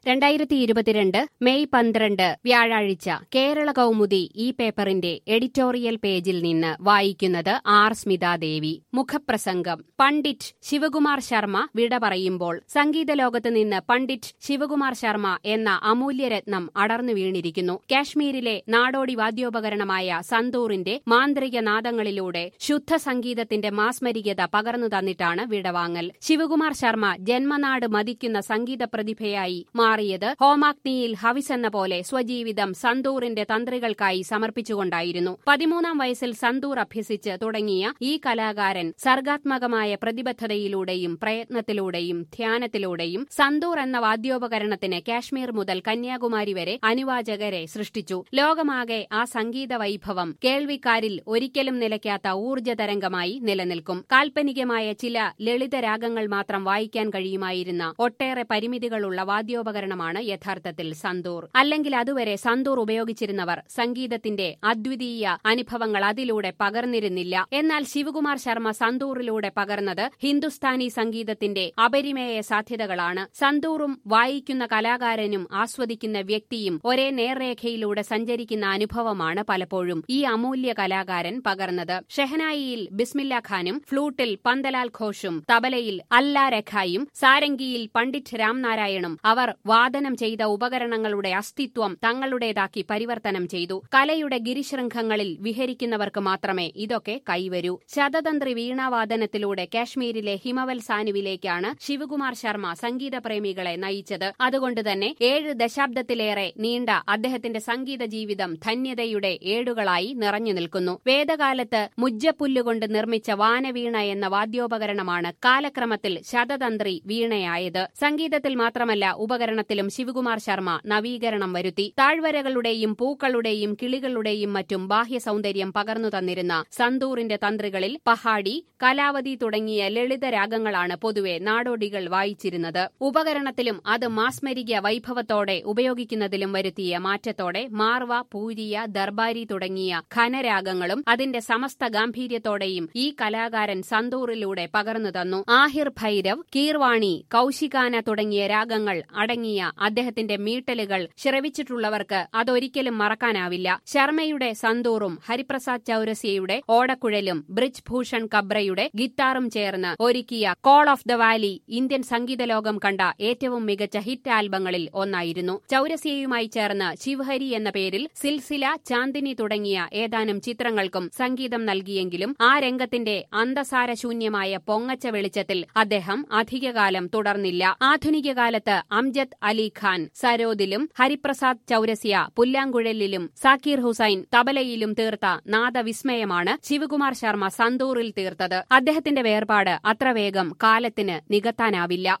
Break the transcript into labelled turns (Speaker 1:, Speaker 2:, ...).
Speaker 1: രണ്ടായിരത്തി ഇരുപത്തിരണ്ട് മെയ് പന്ത്രണ്ട് വ്യാഴാഴ്ച കേരള കൗമുദി ഈ പേപ്പറിന്റെ എഡിറ്റോറിയൽ പേജിൽ നിന്ന് വായിക്കുന്നത് ആർ സ്മിതാദേവി മുഖപ്രസംഗം പണ്ഡിറ്റ് ശിവകുമാർ ശർമ്മ വിട പറയുമ്പോൾ സംഗീത ലോകത്ത് നിന്ന് പണ്ഡിറ്റ് ശിവകുമാർ ശർമ്മ എന്ന അമൂല്യരത്നം അടർന്നു വീണിരിക്കുന്നു കാശ്മീരിലെ നാടോടി വാദ്യോപകരണമായ സന്തൂറിന്റെ മാന്ത്രിക നാദങ്ങളിലൂടെ ശുദ്ധ സംഗീതത്തിന്റെ മാസ്മരികത പകർന്നു തന്നിട്ടാണ് വിടവാങ്ങൽ ശിവകുമാർ ശർമ്മ ജന്മനാട് മതിക്കുന്ന സംഗീത പ്രതിഭയായി മാറിയത് ഹോമാഗ്നിയിൽ ഹവിസ് എന്ന പോലെ സ്വജീവിതം സന്തൂറിന്റെ തന്ത്രികൾക്കായി സമർപ്പിച്ചുകൊണ്ടായിരുന്നു പതിമൂന്നാം വയസ്സിൽ സന്തൂർ അഭ്യസിച്ച് തുടങ്ങിയ ഈ കലാകാരൻ സർഗാത്മകമായ പ്രതിബദ്ധതയിലൂടെയും പ്രയത്നത്തിലൂടെയും ധ്യാനത്തിലൂടെയും സന്തൂർ എന്ന വാദ്യോപകരണത്തിന് കാശ്മീർ മുതൽ കന്യാകുമാരി വരെ അനുവാചകരെ സൃഷ്ടിച്ചു ലോകമാകെ ആ സംഗീത വൈഭവം കേൾവിക്കാരിൽ ഒരിക്കലും നിലയ്ക്കാത്ത ഊർജ്ജതരംഗമായി നിലനിൽക്കും കാൽപ്പനികമായ ചില ലളിത രാഗങ്ങൾ മാത്രം വായിക്കാൻ കഴിയുമായിരുന്ന ഒട്ടേറെ പരിമിതികളുള്ള വാദ്യോപകരണമാണ് യഥാർത്ഥത്തിൽ സന്തൂർ അല്ലെങ്കിൽ അതുവരെ സന്തൂർ ഉപയോഗിച്ചിരുന്നവർ സംഗീതത്തിന്റെ അദ്വിതീയ അനുഭവങ്ങൾ അതിലൂടെ പകർന്നിരുന്നില്ല എന്നാൽ ശിവകുമാർ ശർമ്മ സന്തൂറിലൂടെ പകർന്നത് ഹിന്ദുസ്ഥാനി സംഗീതത്തിന്റെ അപരിമേയ സാധ്യതകളാണ് സന്തൂറും വായിക്കുന്ന കലാകാരനും ആസ്വദിക്കുന്ന വ്യക്തിയും ഒരേ നേർരേഖയിലൂടെ സഞ്ചരിക്കുന്ന അനുഭവമാണ് പലപ്പോഴും ഈ അമൂല്യ കലാകാരൻ പകർന്നത് ഷെഹനായിയിൽ ബിസ്മില്ല ഖാനും ഫ്ലൂട്ടിൽ പന്തലാൽ ഘോഷും തബലയിൽ അല്ലാ രഖായും സാരംഗിയിൽ പണ്ഡിറ്റ് രാംനാരായണും അവർ വാദനം ചെയ്ത ഉപകരണങ്ങളുടെ അസ്തിത്വം തങ്ങളുടേതാക്കി പരിവർത്തനം ചെയ്തു കലയുടെ ഗിരിശൃംഖങ്ങളിൽ വിഹരിക്കുന്നവർക്ക് മാത്രമേ ഇതൊക്കെ കൈവരൂ ശതതന്ത്രി വീണാവാദനത്തിലൂടെ കാശ്മീരിലെ ഹിമവൽ സാനുവിലേക്കാണ് ശിവകുമാർ ശർമ്മ സംഗീത പ്രേമികളെ നയിച്ചത് അതുകൊണ്ട് തന്നെ ഏഴ് ദശാബ്ദത്തിലേറെ നീണ്ട അദ്ദേഹത്തിന്റെ സംഗീത ജീവിതം ധന്യതയുടെ ഏടുകളായി നിറഞ്ഞു നിൽക്കുന്നു വേദകാലത്ത് മുജ്ജപ്പുല്ലുകൊണ്ട് നിർമ്മിച്ച വാനവീണ എന്ന വാദ്യോപകരണമാണ് കാലക്രമത്തിൽ ശതതന്ത്രി വീണയായത് സംഗീതത്തിൽ മാത്രമല്ല ഉപകരണത്തിലും ശിവകുമാർ ശർമ്മ നവീകരണം വരുത്തി താഴ്വരകളുടെയും പൂക്കളുടെയും കിളികളുടെയും മറ്റും ബാഹ്യ സൗന്ദര്യം പകർന്നു തന്നിരുന്ന സന്തൂറിന്റെ തന്ത്രികളിൽ പഹാടി കലാവതി തുടങ്ങിയ ലളിത രാഗങ്ങളാണ് പൊതുവെ നാടോടികൾ വായിച്ചിരുന്നത് ഉപകരണത്തിലും അത് മാസ്മരിക വൈഭവത്തോടെ ഉപയോഗിക്കുന്നതിലും വരുത്തിയ മാറ്റത്തോടെ മാർവ പൂരിയ ദർബാരി തുടങ്ങിയ ഘനരാഗങ്ങളും അതിന്റെ സമസ്ത ഗാംഭീര്യത്തോടെയും ഈ കലാകാരൻ സന്തൂറിലൂടെ പകർന്നു തന്നു ആഹിർ ഭൈരവ് കീർവാണി കൌശികാന തുടങ്ങിയ രാഗങ്ങൾ അടങ്ങിയ അദ്ദേഹത്തിന്റെ മീട്ടലുകൾ ശ്രവിച്ചിട്ടുള്ളവർക്ക് അതൊരിക്കലും മറക്കാനാവില്ല ശർമ്മയുടെ സന്തൂറും ഹരിപ്രസാദ് ചൌരസിയയുടെ ഓടക്കുഴലും ബ്രിജ് ഭൂഷൺ കബ്രയുടെ ഗിത്താറും ചേർന്ന് ഒരുക്കിയ call of the valley Indian സംഗീത ലോകം കണ്ട ഏറ്റവും മികച്ച ഹിറ്റ് ആൽബങ്ങളിൽ ഒന്നായിരുന്നു ചൌരസിയയുമായി ചേർന്ന് ശിവഹരി എന്ന പേരിൽ സിൽസില ചാന്ദിനി തുടങ്ങിയ ഏതാനും ചിത്രങ്ങൾക്കും സംഗീതം നൽകിയെങ്കിലും ആ രംഗത്തിന്റെ അന്തസാരശൂന്യമായ പൊങ്ങച്ച വെളിച്ചത്തിൽ അദ്ദേഹം അധികകാലം തുടർന്നില്ല ആധുനിക കാലത്ത് അംജദ് അലി ഖാൻ സരോദിലും ഹരിപ്രസാദ് ചൌരസിയ പുല്ലാങ്കുഴലിലും സാക്കീർ ഹുസൈൻ തബലയിലും തീർത്ത നാദവിസ്മയമാണ് ശിവകുമാർ ശർമ്മ സന്തൂറിൽ തീർത്തത് അദ്ദേഹത്തിന്റെ വേർപാട് അത്ര വേഗം കാലത്തിന് നികത്താനാവില്ല